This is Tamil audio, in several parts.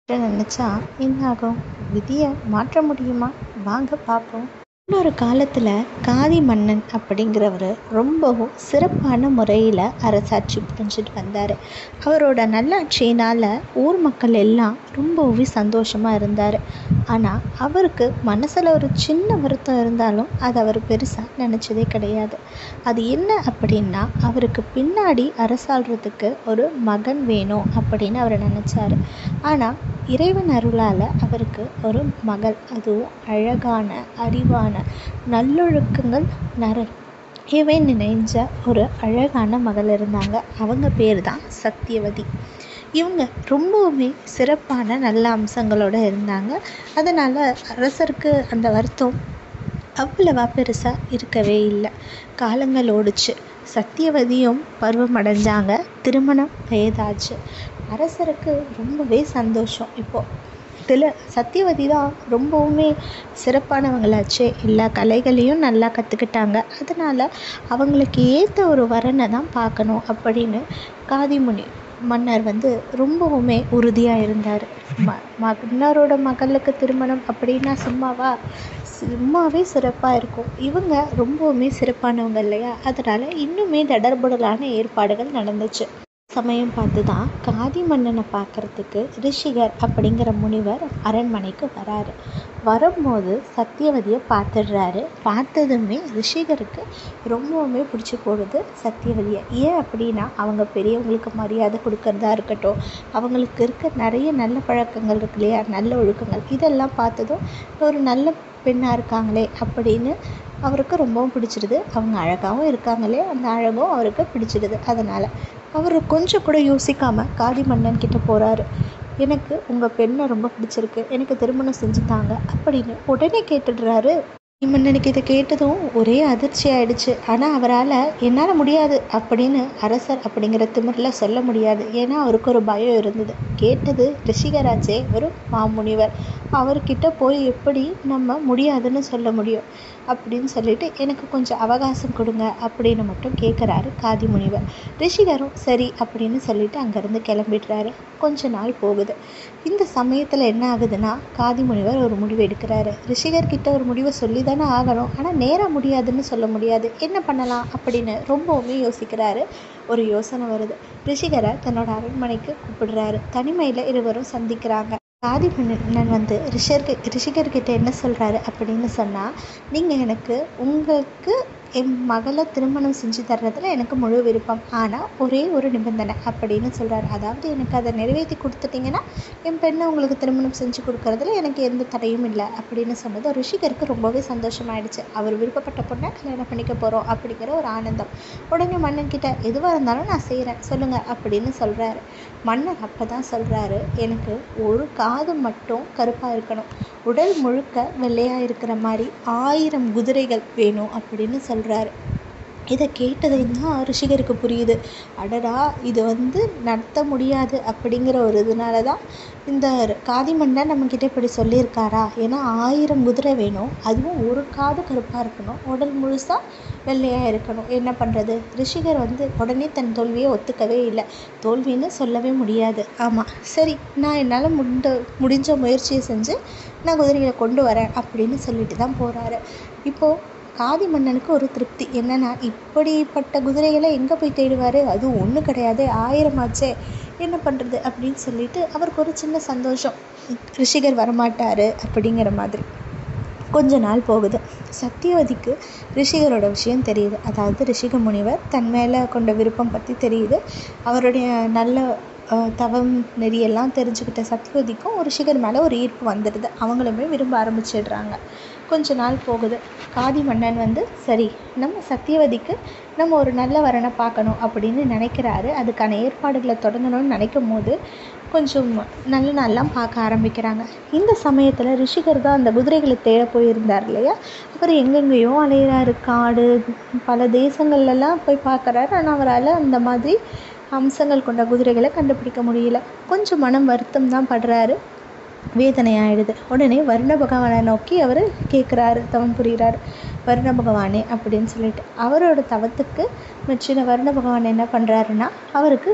நினச்சா என்ன ஆகும் விதியை மாற்ற முடியுமா வாங்க பார்ப்போம் இன்னொரு காலத்தில் காதி மன்னன் அப்படிங்கிறவர் ரொம்பவும் சிறப்பான முறையில் அரசாட்சி புரிஞ்சுட்டு வந்தார் அவரோட நல்லாட்சியினால் ஊர் மக்கள் எல்லாம் ரொம்பவே சந்தோஷமாக இருந்தார் ஆனால் அவருக்கு மனசில் ஒரு சின்ன வருத்தம் இருந்தாலும் அதை அவர் பெருசாக நினச்சதே கிடையாது அது என்ன அப்படின்னா அவருக்கு பின்னாடி அரசாள்றதுக்கு ஒரு மகன் வேணும் அப்படின்னு அவர் நினச்சாரு ஆனால் இறைவன் அருளால் அவருக்கு ஒரு மகள் அதுவும் அழகான அறிவான நல்லொழுக்கங்கள் நிற இவை நினைஞ்ச ஒரு அழகான மகள் இருந்தாங்க அவங்க பேர் தான் சத்தியவதி இவங்க ரொம்பவுமே சிறப்பான நல்ல அம்சங்களோடு இருந்தாங்க அதனால் அரசருக்கு அந்த வருத்தம் அவ்வளவா பெருசாக இருக்கவே இல்லை காலங்கள் ஓடிச்சு சத்தியவதியும் பருவம் அடைஞ்சாங்க திருமணம் வயதாச்சு அரசருக்கு ரொம்பவே சந்தோஷம் இப்போது இதில் சத்தியவதி தான் ரொம்பவுமே சிறப்பானவங்களாச்சே எல்லா கலைகளையும் நல்லா கற்றுக்கிட்டாங்க அதனால் அவங்களுக்கு ஏற்ற ஒரு வரனை தான் பார்க்கணும் அப்படின்னு காதிமுனி மன்னர் வந்து ரொம்பவுமே உறுதியாக இருந்தார் ம மன்னரோட மகளுக்கு திருமணம் அப்படின்னா சும்மாவா சும்மாவே சிறப்பாக இருக்கும் இவங்க ரொம்பவுமே சிறப்பானவங்க இல்லையா அதனால் இன்னுமே தடர்புடலான ஏற்பாடுகள் நடந்துச்சு சமயம் பார்த்து தான் காதி மன்னனை பார்க்குறதுக்கு ரிஷிகர் அப்படிங்கிற முனிவர் அரண்மனைக்கு வராரு வரும்போது சத்தியவதியை பார்த்துடுறாரு பார்த்ததுமே ரிஷிகருக்கு ரொம்பவுமே பிடிச்சி போடுது சத்தியவதியை ஏன் அப்படின்னா அவங்க பெரியவங்களுக்கு மரியாதை கொடுக்கறதா இருக்கட்டும் அவங்களுக்கு இருக்க நிறைய நல்ல பழக்கங்கள் இருக்கு இல்லையா நல்ல ஒழுக்கங்கள் இதெல்லாம் பார்த்ததும் ஒரு நல்ல பெண்ணாக இருக்காங்களே அப்படின்னு அவருக்கு ரொம்பவும் பிடிச்சிடுது அவங்க அழகாகவும் இருக்காங்களே அந்த அழகும் அவருக்கு பிடிச்சிடுது அதனால் அவர் கொஞ்சம் கூட யோசிக்காமல் காதி மன்னன் கிட்ட போகிறாரு எனக்கு உங்கள் பெண்ணை ரொம்ப பிடிச்சிருக்கு எனக்கு திருமணம் செஞ்சு தாங்க அப்படின்னு உடனே கேட்டுடுறாரு மன்னனுக்கு இதை கேட்டதும் ஒரே அதிர்ச்சி ஆயிடுச்சு ஆனால் அவரால் என்னால் முடியாது அப்படின்னு அரசர் அப்படிங்கிற திமிரில் சொல்ல முடியாது ஏன்னா அவருக்கு ஒரு பயம் இருந்தது கேட்டது ரிஷிகராஜே ஒரு மாமுனிவர் அவர்கிட்ட போய் எப்படி நம்ம முடியாதுன்னு சொல்ல முடியும் அப்படின்னு சொல்லிட்டு எனக்கு கொஞ்சம் அவகாசம் கொடுங்க அப்படின்னு மட்டும் கேட்குறாரு காதி முனிவர் ரிஷிகரும் சரி அப்படின்னு சொல்லிட்டு அங்கேருந்து கிளம்பிடுறாரு கொஞ்ச நாள் போகுது இந்த சமயத்தில் என்ன ஆகுதுன்னா காதி முனிவர் ஒரு முடிவு எடுக்கிறாரு ரிஷிகர்கிட்ட ஒரு முடிவை சொல்லி தானே ஆகணும் ஆனால் நேராக முடியாதுன்னு சொல்ல முடியாது என்ன பண்ணலாம் அப்படின்னு ரொம்பவுமே யோசிக்கிறாரு ஒரு யோசனை வருது ரிஷிகரை தன்னோட அரண்மனைக்கு கூப்பிடுறாரு தனிமையில் இருவரும் சந்திக்கிறாங்க காதி மன்னன் வந்து ரிஷர்க்கு ரிஷிகர்கிட்ட என்ன சொல்கிறாரு அப்படின்னு சொன்னால் நீங்கள் எனக்கு உங்களுக்கு என் மகளை திருமணம் செஞ்சு தர்றதுல எனக்கு முழு விருப்பம் ஆனால் ஒரே ஒரு நிபந்தனை அப்படின்னு சொல்கிறாரு அதாவது எனக்கு அதை நிறைவேற்றி கொடுத்துட்டிங்கன்னா என் பெண்ணை உங்களுக்கு திருமணம் செஞ்சு கொடுக்கறதுல எனக்கு எந்த தடையும் இல்லை அப்படின்னு சொன்னது ரிஷிகருக்கு ரொம்பவே சந்தோஷமாயிடுச்சு அவர் விருப்பப்பட்ட பொண்ணை கல்யாணம் பண்ணிக்க போகிறோம் அப்படிங்கிற ஒரு ஆனந்தம் உடனே மன்னன் கிட்ட எதுவாக இருந்தாலும் நான் செய்கிறேன் சொல்லுங்கள் அப்படின்னு சொல்கிறாரு மன்னர் அப்போ தான் சொல்கிறாரு எனக்கு ஒரு காது மட்டும் கருப்பாக இருக்கணும் உடல் முழுக்க வெள்ளையாக இருக்கிற மாதிரி ஆயிரம் குதிரைகள் வேணும் அப்படின்னு சொல்கிறாரு இதை கேட்டதையும் தான் ரிஷிகருக்கு புரியுது அடடா இது வந்து நடத்த முடியாது அப்படிங்கிற ஒரு இதனால தான் இந்த காதி மன்னன் நம்மக்கிட்ட இப்படி சொல்லியிருக்காரா ஏன்னா ஆயிரம் குதிரை வேணும் அதுவும் ஒரு காது கருப்பாக இருக்கணும் உடல் முழுசாக வெள்ளையாக இருக்கணும் என்ன பண்ணுறது ரிஷிகர் வந்து உடனே தன் தோல்வியை ஒத்துக்கவே இல்லை தோல்வின்னு சொல்லவே முடியாது ஆமாம் சரி நான் என்னால் முண்ட முடிஞ்ச முயற்சியை செஞ்சு நான் குதிரைகளை கொண்டு வரேன் அப்படின்னு சொல்லிட்டு தான் போகிறாரு இப்போது காதி மன்னனுக்கு ஒரு திருப்தி என்னென்னா இப்படிப்பட்ட குதிரைகளை எங்கே போய் தேடுவார் அதுவும் ஒன்று கிடையாது ஆயிரம் ஆச்சே என்ன பண்ணுறது அப்படின்னு சொல்லிட்டு அவருக்கு ஒரு சின்ன சந்தோஷம் ரிஷிகர் வரமாட்டார் அப்படிங்கிற மாதிரி கொஞ்ச நாள் போகுது சத்தியவதிக்கு ரிஷிகரோட விஷயம் தெரியுது அதாவது ரிஷிக முனிவர் தன் மேலே கொண்ட விருப்பம் பற்றி தெரியுது அவருடைய நல்ல தவம் நெறியெல்லாம் தெரிஞ்சுக்கிட்ட சத்தியவதிக்கும் ஒரு ரிஷிகர் மேலே ஒரு ஈர்ப்பு வந்துடுது அவங்களுமே விரும்ப ஆரம்பிச்சிடுறாங்க கொஞ்ச நாள் போகுது காதி மன்னன் வந்து சரி நம்ம சத்தியவதிக்கு நம்ம ஒரு நல்ல வரனை பார்க்கணும் அப்படின்னு நினைக்கிறாரு அதுக்கான ஏற்பாடுகளை தொடங்கணும்னு நினைக்கும் போது கொஞ்சம் நல்ல நாள்லாம் பார்க்க ஆரம்பிக்கிறாங்க இந்த சமயத்தில் ரிஷிகர் தான் அந்த குதிரைகளை தேட போயிருந்தார் இல்லையா அவர் எங்கெங்கேயோ அலையிறாரு காடு பல தேசங்கள்லாம் போய் பார்க்குறாரு ஆனால் அவரால் அந்த மாதிரி அம்சங்கள் கொண்ட குதிரைகளை கண்டுபிடிக்க முடியல கொஞ்சம் மனம் வருத்தம் தான் படுறாரு வேதனை ஆயிடுது உடனே வருண பகவானை நோக்கி அவர் கேட்குறாரு தவம் புரிகிறாரு வருண பகவானே அப்படின்னு சொல்லிட்டு அவரோட தவத்துக்கு மெச்சின வருண பகவான் என்ன பண்ணுறாருன்னா அவருக்கு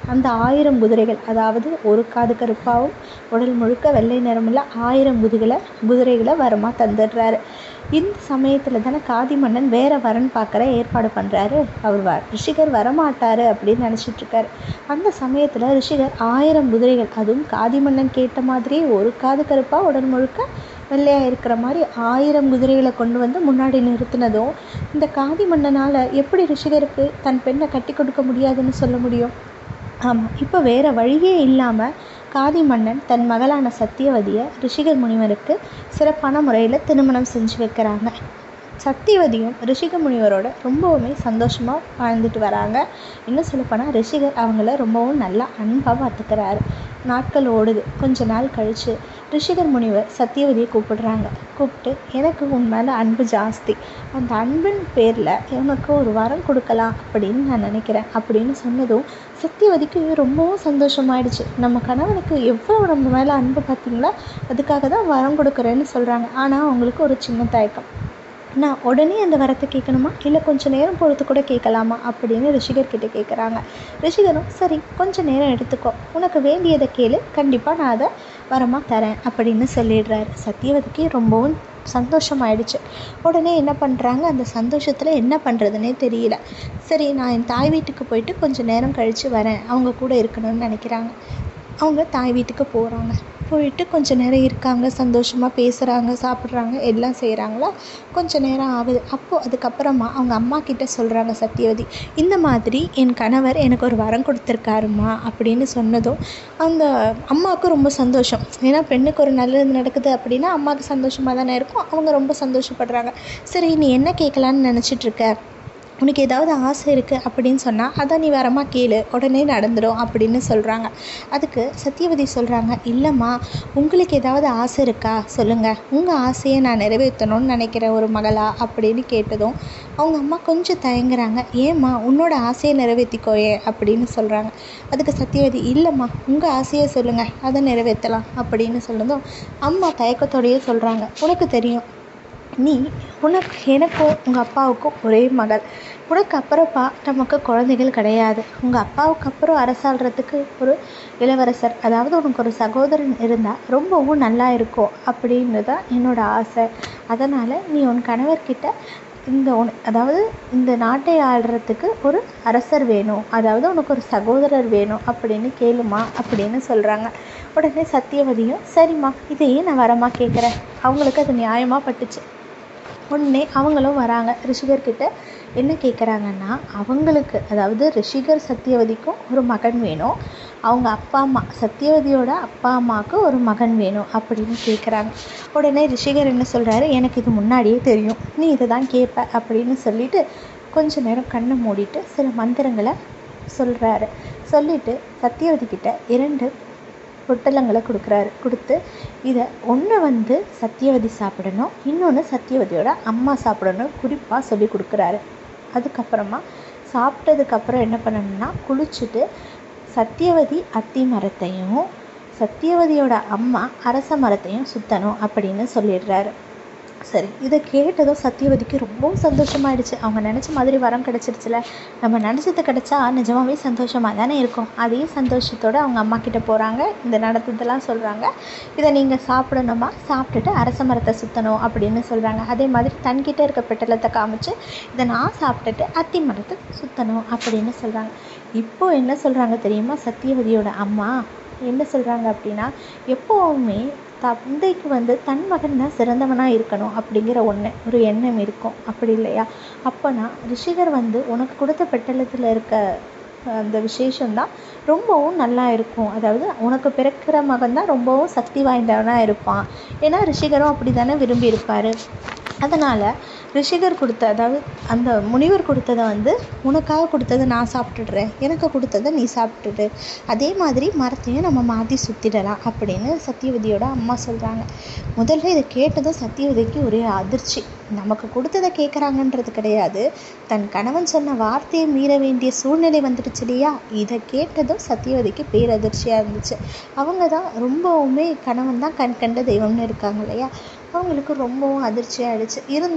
அந்த ஆயிரம் குதிரைகள் அதாவது ஒரு காது கருப்பாகவும் உடல் முழுக்க வெள்ளை நிறமுள்ள ஆயிரம் குதிகளை குதிரைகளை வரமாக தந்துடுறாரு இந்த சமயத்தில் தானே காதி மன்னன் வேற வரன் பார்க்குற ஏற்பாடு பண்ணுறாரு அவர் வ ரிஷிகர் வரமாட்டார் அப்படின்னு நினச்சிட்ருக்காரு அந்த சமயத்தில் ரிஷிகர் ஆயிரம் குதிரைகள் அதுவும் காதி மன்னன் கேட்ட மாதிரியே ஒரு காது கருப்பாக உடல் முழுக்க வெள்ளையாக இருக்கிற மாதிரி ஆயிரம் குதிரைகளை கொண்டு வந்து முன்னாடி நிறுத்தினதும் இந்த காதி மன்னனால் எப்படி ரிஷிகருக்கு தன் பெண்ணை கட்டி கொடுக்க முடியாதுன்னு சொல்ல முடியும் ஆமாம் இப்போ வேறு வழியே இல்லாமல் காதி மன்னன் தன் மகளான சத்தியவதியை ரிஷிகர் முனிவருக்கு சிறப்பான முறையில் திருமணம் செஞ்சு வைக்கிறாங்க சத்தியவதியும் ரிஷிக முனிவரோட ரொம்பவுமே சந்தோஷமாக வாழ்ந்துட்டு வராங்க இன்னும் சொல்லப்போனால் ரிஷிகர் அவங்கள ரொம்பவும் நல்லா அன்பாக பார்த்துக்கிறாரு நாட்கள் ஓடுது கொஞ்ச நாள் கழித்து ரிஷிகர் முனிவர் சத்தியவதியை கூப்பிடுறாங்க கூப்பிட்டு எனக்கு உன் மேலே அன்பு ஜாஸ்தி அந்த அன்பின் பேரில் உனக்கு ஒரு வரம் கொடுக்கலாம் அப்படின்னு நான் நினைக்கிறேன் அப்படின்னு சொன்னதும் சத்தியவதிக்கு ரொம்பவும் சந்தோஷமாயிடுச்சு நம்ம கணவனுக்கு எவ்வளோ நம்ம மேலே அன்பு பார்த்தீங்களா அதுக்காக தான் வரம் கொடுக்குறேன்னு சொல்கிறாங்க ஆனால் அவங்களுக்கு ஒரு சின்ன தயக்கம் நான் உடனே அந்த வரத்தை கேட்கணுமா இல்லை கொஞ்சம் நேரம் பொறுத்து கூட கேட்கலாமா அப்படின்னு ரிஷிகர்கிட்ட கேட்குறாங்க ரிஷிகரும் சரி கொஞ்சம் நேரம் எடுத்துக்கோ உனக்கு வேண்டியதை கேளு கண்டிப்பாக நான் அதை வரமாக தரேன் அப்படின்னு சொல்லிடுறாரு சத்தியவதிக்கு ரொம்பவும் சந்தோஷமாயிடுச்சு உடனே என்ன பண்ணுறாங்க அந்த சந்தோஷத்தில் என்ன பண்ணுறதுனே தெரியல சரி நான் என் தாய் வீட்டுக்கு போயிட்டு கொஞ்சம் நேரம் கழித்து வரேன் அவங்க கூட இருக்கணும்னு நினைக்கிறாங்க அவங்க தாய் வீட்டுக்கு போகிறாங்க போயிட்டு கொஞ்ச நேரம் இருக்காங்க சந்தோஷமாக பேசுகிறாங்க சாப்பிட்றாங்க எல்லாம் செய்கிறாங்களா கொஞ்ச நேரம் ஆகுது அப்போது அதுக்கப்புறமா அவங்க அம்மா கிட்ட சொல்கிறாங்க சத்தியவதி இந்த மாதிரி என் கணவர் எனக்கு ஒரு வரம் கொடுத்துருக்காருமா அப்படின்னு சொன்னதும் அந்த அம்மாவுக்கு ரொம்ப சந்தோஷம் ஏன்னா பெண்ணுக்கு ஒரு நல்லது நடக்குது அப்படின்னா அம்மாவுக்கு சந்தோஷமாக தானே இருக்கும் அவங்க ரொம்ப சந்தோஷப்படுறாங்க சரி நீ என்ன கேட்கலான்னு நினச்சிட்ருக்க உனக்கு ஏதாவது ஆசை இருக்குது அப்படின்னு சொன்னால் அதை நீ வரமா கேளு உடனே நடந்துடும் அப்படின்னு சொல்கிறாங்க அதுக்கு சத்தியவதி சொல்கிறாங்க இல்லைம்மா உங்களுக்கு ஏதாவது ஆசை இருக்கா சொல்லுங்கள் உங்கள் ஆசையை நான் நிறைவேற்றணும்னு நினைக்கிற ஒரு மகளா அப்படின்னு கேட்டதும் அவங்க அம்மா கொஞ்சம் தயங்குறாங்க ஏம்மா உன்னோட ஆசையை நிறைவேற்றிக்கோயே அப்படின்னு சொல்கிறாங்க அதுக்கு சத்தியவதி இல்லைம்மா உங்கள் ஆசையை சொல்லுங்கள் அதை நிறைவேற்றலாம் அப்படின்னு சொன்னதும் அம்மா தயக்கத்தோடையே சொல்கிறாங்க உனக்கு தெரியும் நீ உனக்கு எனக்கும் உங்கள் அப்பாவுக்கும் ஒரே மகள் உனக்கு அப்புறப்பா நமக்கு குழந்தைகள் கிடையாது உங்கள் அப்பாவுக்கு அப்புறம் அரசாள்றதுக்கு ஒரு இளவரசர் அதாவது உனக்கு ஒரு சகோதரன் இருந்தால் ரொம்பவும் நல்லா இருக்கும் அப்படின்னு தான் என்னோடய ஆசை அதனால் நீ உன் கணவர்கிட்ட இந்த உன் அதாவது இந்த நாட்டை ஆள்றதுக்கு ஒரு அரசர் வேணும் அதாவது உனக்கு ஒரு சகோதரர் வேணும் அப்படின்னு கேளுமா அப்படின்னு சொல்கிறாங்க உடனே சத்தியவதியும் சரிம்மா இதையே நான் வரமா கேட்குறேன் அவங்களுக்கு அது நியாயமாக பட்டுச்சு உடனே அவங்களும் வராங்க ரிஷிகர்கிட்ட என்ன கேட்குறாங்கன்னா அவங்களுக்கு அதாவது ரிஷிகர் சத்தியவதிக்கும் ஒரு மகன் வேணும் அவங்க அப்பா அம்மா சத்தியவதியோட அப்பா அம்மாவுக்கு ஒரு மகன் வேணும் அப்படின்னு கேட்குறாங்க உடனே ரிஷிகர் என்ன சொல்கிறாரு எனக்கு இது முன்னாடியே தெரியும் நீ இதை தான் கேட்ப அப்படின்னு சொல்லிட்டு கொஞ்ச நேரம் கண்ணை மூடிட்டு சில மந்திரங்களை சொல்கிறாரு சொல்லிட்டு சத்தியவதி கிட்ட இரண்டு பொட்டலங்களை கொடுக்குறாரு கொடுத்து இதை ஒன்று வந்து சத்தியவதி சாப்பிடணும் இன்னொன்று சத்தியவதியோட அம்மா சாப்பிடணும் குறிப்பாக சொல்லி கொடுக்குறாரு அதுக்கப்புறமா சாப்பிட்டதுக்கப்புறம் என்ன பண்ணணும்னா குளிச்சுட்டு சத்தியவதி அத்தி மரத்தையும் சத்தியவதியோட அம்மா அரச மரத்தையும் சுற்றணும் அப்படின்னு சொல்லிடுறாரு சரி இதை கேட்டதும் சத்தியவதிக்கு ரொம்பவும் சந்தோஷமாயிடுச்சு அவங்க நினச்ச மாதிரி வரம் கிடச்சிருச்சுல நம்ம நினச்சது கிடச்சா நிஜமாவே சந்தோஷமாக தானே இருக்கும் அதே சந்தோஷத்தோடு அவங்க அம்மா கிட்ட போகிறாங்க இந்த நடந்ததெல்லாம் சொல்கிறாங்க இதை நீங்கள் சாப்பிடணுமா சாப்பிட்டுட்டு அரச மரத்தை சுற்றணும் அப்படின்னு சொல்கிறாங்க அதே மாதிரி தன்கிட்ட இருக்க பெட்டலத்தை காமிச்சு இதை நான் சாப்பிட்டுட்டு அத்தி மரத்தை சுற்றணும் அப்படின்னு சொல்கிறாங்க இப்போது என்ன சொல்கிறாங்க தெரியுமா சத்தியவதியோட அம்மா என்ன சொல்கிறாங்க அப்படின்னா எப்போவுமே தந்தைக்கு வந்து தன் மகன் தான் சிறந்தவனாக இருக்கணும் அப்படிங்கிற ஒன்று ஒரு எண்ணம் இருக்கும் அப்படி இல்லையா அப்போனா ரிஷிகர் வந்து உனக்கு கொடுத்த பெட்டலத்தில் இருக்க அந்த விசேஷம்தான் ரொம்பவும் நல்லா இருக்கும் அதாவது உனக்கு பிறக்கிற மகன் தான் ரொம்பவும் சக்தி வாய்ந்தவனாக இருப்பான் ஏன்னா ரிஷிகரும் அப்படி தானே விரும்பி இருப்பார் அதனால் ரிஷிகர் கொடுத்த அதாவது அந்த முனிவர் கொடுத்ததை வந்து உனக்காக கொடுத்ததை நான் சாப்பிட்டுடுறேன் எனக்கு கொடுத்ததை நீ சாப்பிட்டுடு அதே மாதிரி மரத்தையும் நம்ம மாற்றி சுற்றிடலாம் அப்படின்னு சத்தியவதியோட அம்மா சொல்கிறாங்க முதல்ல இதை கேட்டதும் சத்தியவதிக்கு ஒரே அதிர்ச்சி நமக்கு கொடுத்ததை கேட்குறாங்கன்றது கிடையாது தன் கணவன் சொன்ன வார்த்தையை மீற வேண்டிய சூழ்நிலை வந்துடுச்சு இல்லையா இதை கேட்டதும் சத்தியவதிக்கு பேரதிர்ச்சியாக இருந்துச்சு அவங்க தான் ரொம்பவுமே கணவன் தான் கண் கண்ட தெய்வம்னு இருக்காங்க இல்லையா அவங்களுக்கு ரொம்பவும் அதிர்ச்சி ஆயிடுச்சு இருந்தாலும் தன்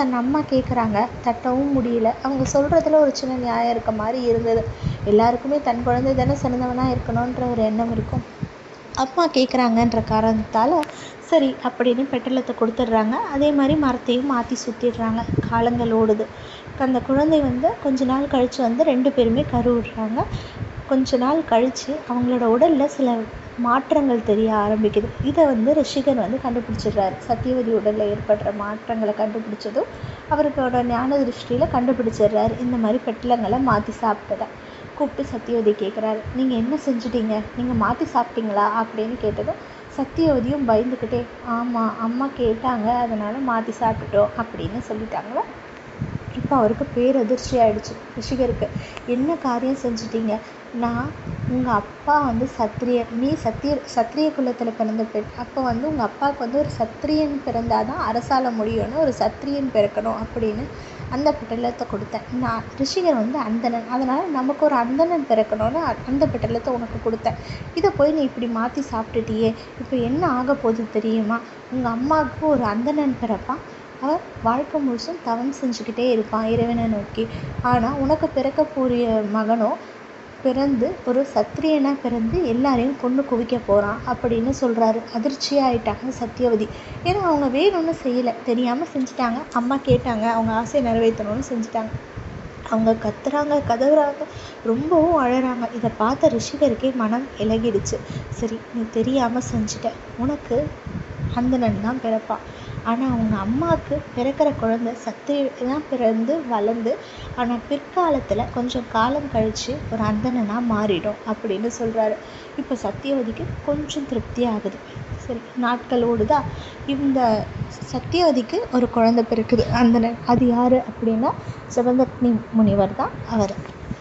அந்த அம்மா கேட்குறாங்க தட்டவும் முடியல அவங்க சொல்கிறதுல ஒரு சின்ன நியாயம் இருக்க மாதிரி இருந்தது எல்லாருக்குமே தன் குழந்தை தானே சிறந்தவனாக இருக்கணுன்ற ஒரு எண்ணம் இருக்கும் அம்மா கேட்குறாங்கன்ற காரணத்தால் சரி அப்படின்னு பெட்டலத்தை கொடுத்துட்றாங்க அதே மாதிரி மரத்தையும் மாற்றி சுற்றிடுறாங்க காலங்கள் ஓடுது அந்த குழந்தை வந்து கொஞ்ச நாள் கழித்து வந்து ரெண்டு பேருமே கருவுடுறாங்க கொஞ்ச நாள் கழித்து அவங்களோட உடலில் சில மாற்றங்கள் தெரிய ஆரம்பிக்குது இதை வந்து ரிஷிகன் வந்து கண்டுபிடிச்சிடுறாரு சத்தியவதி உடலில் ஏற்படுற மாற்றங்களை கண்டுபிடிச்சதும் அவருக்கோட ஞான திருஷ்டியில் கண்டுபிடிச்சிடுறாரு இந்த மாதிரி பெட்டலங்களை மாற்றி சாப்பிட்டதை கூப்பிட்டு சத்தியவதி கேட்குறாரு நீங்கள் என்ன செஞ்சிட்டீங்க நீங்கள் மாற்றி சாப்பிட்டீங்களா அப்படின்னு கேட்டதும் சத்தியவதியும் பயந்துக்கிட்டே ஆமாம் அம்மா கேட்டாங்க அதனால் மாற்றி சாப்பிட்டுட்டோம் அப்படின்னு சொல்லிட்டாங்களா இப்போ அவருக்கு பேரதிர்ச்சி ஆயிடுச்சு ரிஷிகருக்கு என்ன காரியம் செஞ்சிட்டீங்க நான் உங்கள் அப்பா வந்து சத்திரியர் நீ சத்திய சத்திரிய குலத்தில் பிறந்த பெண் அப்போ வந்து உங்கள் அப்பாவுக்கு வந்து ஒரு சத்திரியன் பிறந்தால் தான் அரசாள முடியும்னு ஒரு சத்திரியன் பிறக்கணும் அப்படின்னு அந்த பெட்டலத்தை கொடுத்தேன் நான் ரிஷிகர் வந்து அந்தணன் அதனால் நமக்கு ஒரு அந்தணன் பிறக்கணும்னு அந்த பெட்டலத்தை உனக்கு கொடுத்தேன் இதை போய் நீ இப்படி மாற்றி சாப்பிட்டுட்டியே இப்போ என்ன ஆக போகுது தெரியுமா உங்கள் அம்மாவுக்கு ஒரு அந்தணன் பிறப்பான் அவன் வாழ்க்கை முழுசும் தவம் செஞ்சுக்கிட்டே இருப்பான் இறைவனை நோக்கி ஆனால் உனக்கு பிறக்கக்கூடிய மகனோ பிறந்து ஒரு சத்திரியனாக பிறந்து எல்லாரையும் கொன்று குவிக்க போகிறான் அப்படின்னு சொல்கிறாரு அதிர்ச்சியாயிட்டாங்க சத்தியவதி ஏன்னா அவங்க வேணும்னு செய்யலை தெரியாமல் செஞ்சுட்டாங்க அம்மா கேட்டாங்க அவங்க ஆசையை நிறைவேற்றணும்னு செஞ்சுட்டாங்க அவங்க கத்துறாங்க கதவுறாங்க ரொம்பவும் அழறாங்க இதை பார்த்த ரிஷிகருக்கே மனம் இலகிடுச்சு சரி நீ தெரியாமல் செஞ்சுட்ட உனக்கு அந்தணன் தான் பிறப்பான் ஆனால் அவங்க அம்மாவுக்கு பிறக்கிற குழந்தை சத்திரியனாக பிறந்து வளர்ந்து ஆனால் பிற்காலத்தில் கொஞ்சம் காலம் கழித்து ஒரு அந்தணனாக மாறிடும் அப்படின்னு சொல்கிறாரு இப்போ சத்தியவதிக்கு கொஞ்சம் திருப்தி ஆகுது சரி நாட்கள் ஓடுதா இந்த சத்தியவதிக்கு ஒரு குழந்தை பிறக்குது அந்தணன் அது யார் அப்படின்னா சிவந்தக்னி முனிவர் தான் அவர்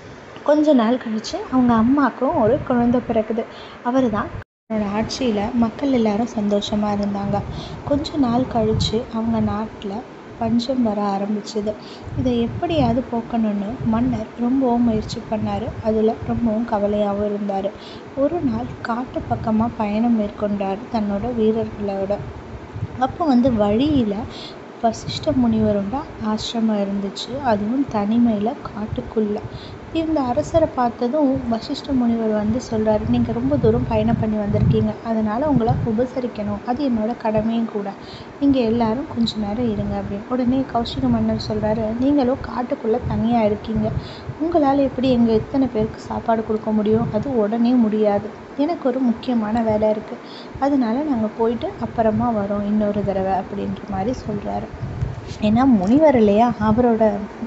கொஞ்ச நாள் கழித்து அவங்க அம்மாவுக்கும் ஒரு குழந்தை பிறக்குது அவர் தான் அவரோட ஆட்சியில் மக்கள் எல்லாரும் சந்தோஷமாக இருந்தாங்க கொஞ்ச நாள் கழித்து அவங்க நாட்டில் பஞ்சம் வர ஆரம்பிச்சது இதை எப்படியாவது போக்கணும்னு மன்னர் ரொம்பவும் முயற்சி பண்ணார் அதில் ரொம்பவும் கவலையாகவும் இருந்தார் ஒரு நாள் காட்டு பக்கமாக பயணம் மேற்கொண்டார் தன்னோட வீரர்களோட அப்போ வந்து வழியில் வசிஷ்ட முனிவரோட ஆசிரமம் இருந்துச்சு அதுவும் தனிமையில் காட்டுக்குள்ளே இந்த அரசரை பார்த்ததும் வசிஷ்ட முனிவர் வந்து சொல்கிறாரு நீங்கள் ரொம்ப தூரம் பயணம் பண்ணி வந்திருக்கீங்க அதனால் உங்களை உபசரிக்கணும் அது என்னோட கடமையும் கூட நீங்கள் எல்லாரும் கொஞ்ச நேரம் இருங்க அப்படின்னு உடனே கௌஷிக மன்னர் சொல்கிறாரு நீங்களும் காட்டுக்குள்ளே தனியாக இருக்கீங்க உங்களால் எப்படி எங்கள் இத்தனை பேருக்கு சாப்பாடு கொடுக்க முடியும் அது உடனே முடியாது எனக்கு ஒரு முக்கியமான வேலை இருக்குது அதனால நாங்கள் போயிட்டு அப்புறமா வரோம் இன்னொரு தடவை அப்படின்ற மாதிரி சொல்கிறாரு ஏன்னா முனிவர் இல்லையா அவரோட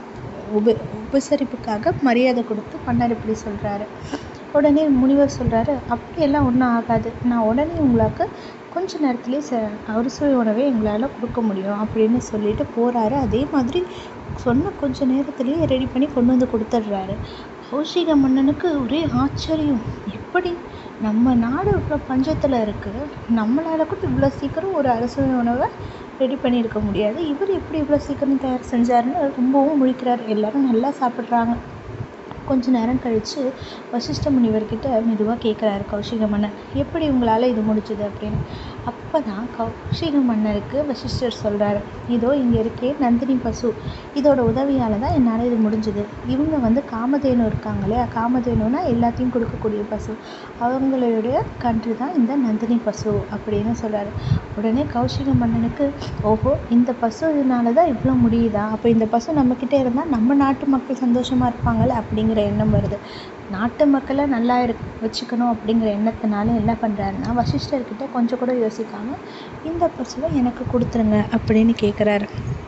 உப உபசரிப்புக்காக மரியாதை கொடுத்து மன்னர் இப்படி சொல்கிறாரு உடனே முனிவர் சொல்கிறாரு அப்படியெல்லாம் ஒன்றும் ஆகாது நான் உடனே உங்களுக்கு கொஞ்ச நேரத்துலேயே ச அறுசுவை உணவை எங்களால் கொடுக்க முடியும் அப்படின்னு சொல்லிட்டு போகிறாரு அதே மாதிரி சொன்ன கொஞ்ச நேரத்துலேயே ரெடி பண்ணி கொண்டு வந்து கொடுத்துட்றாரு கௌஷிக மன்னனுக்கு ஒரே ஆச்சரியம் எப்படி நம்ம நாடு இவ்வளோ பஞ்சத்தில் இருக்குது நம்மளால் கூட இவ்வளோ சீக்கிரம் ஒரு அறுசுவை உணவை ரெடி பண்ணியிருக்க முடியாது இவர் எப்படி இவ்வளோ சீக்கிரம் தயார் செஞ்சாருன்னு ரொம்பவும் முழிக்கிறார் எல்லாரும் நல்லா சாப்பிட்றாங்க கொஞ்ச நேரம் கழித்து வசிஷ்ட முனிவர்கிட்ட மெதுவாக கேட்குறாரு கௌஷிக மன்னர் எப்படி உங்களால் இது முடிச்சுது அப்படின்னு அப்போ தான் கௌஷிக மன்னருக்கு வசிஷ்டர் சொல்கிறாரு இதோ இங்கே இருக்கே நந்தினி பசு இதோட உதவியால் தான் என்னால் இது முடிஞ்சுது இவங்க வந்து காமதேனு இருக்காங்க இல்லையா காமதேனுனா எல்லாத்தையும் கொடுக்கக்கூடிய பசு அவங்களுடைய கன்று தான் இந்த நந்தினி பசு அப்படின்னு சொல்கிறாரு உடனே கௌஷிக மன்னனுக்கு ஓஹோ இந்த பசுனால தான் இவ்வளோ முடியுதா அப்போ இந்த பசு நம்மக்கிட்ட இருந்தால் நம்ம நாட்டு மக்கள் சந்தோஷமாக இருப்பாங்கள்ல அப்படிங்கிற எண்ணம் வருது நாட்டு மக்களை நல்லா இருக் வச்சுக்கணும் அப்படிங்கிற எண்ணத்தினால என்ன பண்ணுறாருன்னா வசிஷ்டர்கிட்ட கொஞ்சம் கூட யோசிக்காமல் இந்த பசுவை எனக்கு கொடுத்துருங்க அப்படின்னு கேட்குறாரு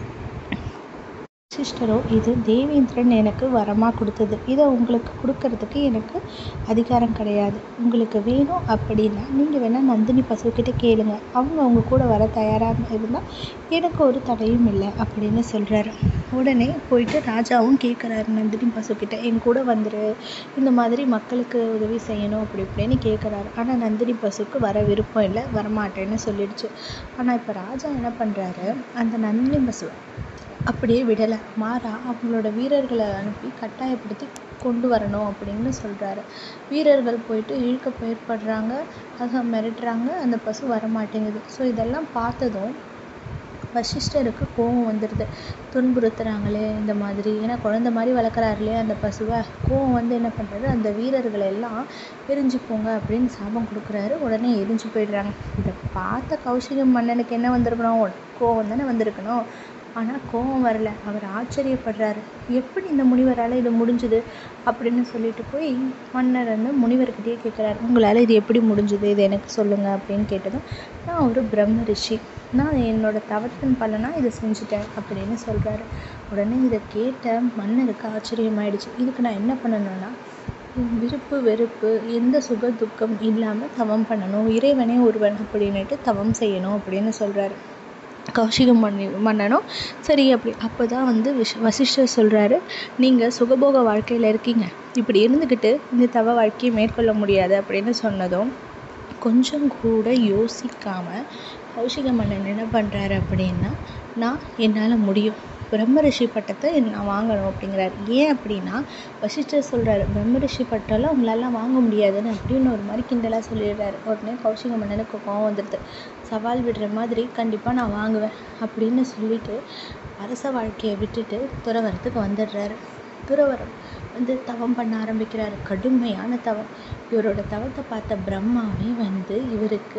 வசிஷ்டரோ இது தேவேந்திரன் எனக்கு வரமாக கொடுத்தது இதை உங்களுக்கு கொடுக்கறதுக்கு எனக்கு அதிகாரம் கிடையாது உங்களுக்கு வேணும் அப்படின்னா நீங்கள் வேணால் நந்தினி பசுக்கிட்ட கேளுங்க அவங்க அவங்க கூட வர தயாராக இருந்தால் எனக்கு ஒரு தடையும் இல்லை அப்படின்னு சொல்கிறாரு உடனே போயிட்டு ராஜாவும் கேட்குறாரு நந்தினி பசுக்கிட்ட என் கூட வந்துரு இந்த மாதிரி மக்களுக்கு உதவி செய்யணும் அப்படி இப்படின்னு கேட்குறாரு ஆனால் நந்தினி பசுக்கு வர விருப்பம் இல்லை வரமாட்டேன்னு சொல்லிடுச்சு ஆனால் இப்போ ராஜா என்ன பண்ணுறாரு அந்த நந்தினி பசுவை அப்படியே விடலை மாறா அவங்களோட வீரர்களை அனுப்பி கட்டாயப்படுத்தி கொண்டு வரணும் அப்படின்னு சொல்கிறாரு வீரர்கள் போயிட்டு இழுக்க முற்படுறாங்க அதை மிரட்டுறாங்க அந்த பசு வரமாட்டேங்குது ஸோ இதெல்லாம் பார்த்ததும் வசிஷ்டருக்கு கோவம் வந்துடுது துன்புறுத்துறாங்களே இந்த மாதிரி ஏன்னா குழந்த மாதிரி வளர்க்குறாரு இல்லையா அந்த பசுவை கோவம் வந்து என்ன பண்ணுறாரு அந்த வீரர்களை எல்லாம் எரிஞ்சு போங்க அப்படின்னு சாபம் கொடுக்குறாரு உடனே எரிஞ்சு போயிடுறாங்க இதை பார்த்த கௌஷிக மன்னனுக்கு என்ன வந்திருக்கணும் கோவம் தானே வந்திருக்கணும் ஆனால் கோவம் வரல அவர் ஆச்சரியப்படுறாரு எப்படி இந்த முனிவரால் இது முடிஞ்சுது அப்படின்னு சொல்லிட்டு போய் மன்னர் வந்து முனிவர்கிட்டயே கேட்குறாரு உங்களால் இது எப்படி முடிஞ்சுது இது எனக்கு சொல்லுங்கள் அப்படின்னு கேட்டதும் நான் ஒரு பிரம்ம ரிஷி நான் என்னோட தவத்தின் பலனாக இதை செஞ்சுட்டேன் அப்படின்னு சொல்கிறாரு உடனே இதை கேட்ட மன்னருக்கு ஆச்சரியமாயிடுச்சு இதுக்கு நான் என்ன பண்ணணும்னா விருப்பு வெறுப்பு எந்த சுக துக்கம் இல்லாமல் தவம் பண்ணணும் இறைவனே ஒருவன் அப்படின்னுட்டு தவம் செய்யணும் அப்படின்னு சொல்கிறாரு கௌஷிக மன்னி மன்னனும் சரி அப்படி அப்போ தான் வந்து விஷ் வசிஷ்டர் சொல்கிறாரு நீங்கள் சுகபோக வாழ்க்கையில் இருக்கீங்க இப்படி இருந்துக்கிட்டு இந்த தவ வாழ்க்கையை மேற்கொள்ள முடியாது அப்படின்னு சொன்னதும் கொஞ்சம் கூட யோசிக்காமல் கௌஷிக மன்னன் என்ன பண்ணுறாரு அப்படின்னா நான் என்னால் முடியும் பிரம்ம ரிஷி பட்டத்தை நான் வாங்கணும் அப்படிங்கிறாரு ஏன் அப்படின்னா வசிஷ்டர் சொல்கிறாரு பிரம்ம ரிஷி பட்டம்லாம் உங்களால் வாங்க முடியாதுன்னு அப்படின்னு ஒரு மாதிரி கிண்டலாக சொல்லிடுறாரு உடனே கௌஷிக மன்னனுக்கு கோவம் வந்துடுது சவால் விடுற மாதிரி கண்டிப்பாக நான் வாங்குவேன் அப்படின்னு சொல்லிட்டு அரச வாழ்க்கையை விட்டுட்டு துறவரத்துக்கு வந்துடுறாரு துறவரம் வந்து தவம் பண்ண ஆரம்பிக்கிறாரு கடுமையான தவம் இவரோட தவத்தை பார்த்த பிரம்மாவே வந்து இவருக்கு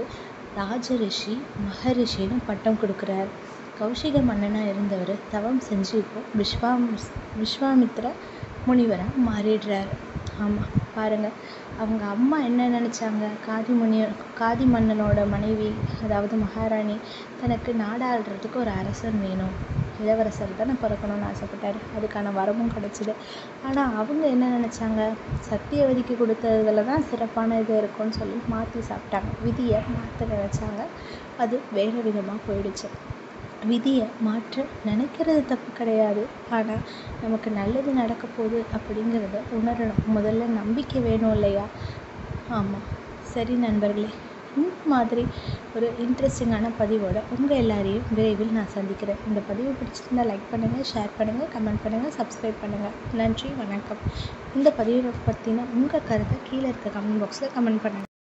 ராஜரிஷி மகரிஷின்னு பட்டம் கொடுக்குறாரு கௌஷிக மன்னனாக இருந்தவர் தவம் செஞ்சு இப்போ விஸ்வாம் விஸ்வாமித்ர முனிவராக மாறிடுறாரு ஆமாம் பாருங்கள் அவங்க அம்மா என்ன நினச்சாங்க காதி முனி காதி மன்னனோட மனைவி அதாவது மகாராணி தனக்கு நாடாளுறதுக்கு ஒரு அரசன் வேணும் இளவரசர் தானே பிறக்கணும்னு ஆசைப்பட்டாரு அதுக்கான வரமும் கிடச்சிது ஆனால் அவங்க என்ன நினச்சாங்க சத்தியவதிக்கு கொடுத்ததுல தான் சிறப்பான இது இருக்கும்னு சொல்லி மாற்றி சாப்பிட்டாங்க விதியை மாற்ற நினச்சாங்க அது வேறு விதமாக போயிடுச்சு விதியை மாற்ற நினைக்கிறது தப்பு கிடையாது ஆனால் நமக்கு நல்லது நடக்க போகுது அப்படிங்கிறத உணரணும் முதல்ல நம்பிக்கை வேணும் இல்லையா ஆமாம் சரி நண்பர்களே இந்த மாதிரி ஒரு இன்ட்ரெஸ்டிங்கான பதிவோட உங்கள் எல்லாரையும் விரைவில் நான் சந்திக்கிறேன் இந்த பதிவு பிடிச்சிருந்தால் லைக் பண்ணுங்கள் ஷேர் பண்ணுங்கள் கமெண்ட் பண்ணுங்கள் சப்ஸ்கிரைப் பண்ணுங்கள் நன்றி வணக்கம் இந்த பதிவை பற்றின உங்கள் கருத்தை கீழே இருக்க கமெண்ட் பாக்ஸில் கமெண்ட் பண்ணுங்கள்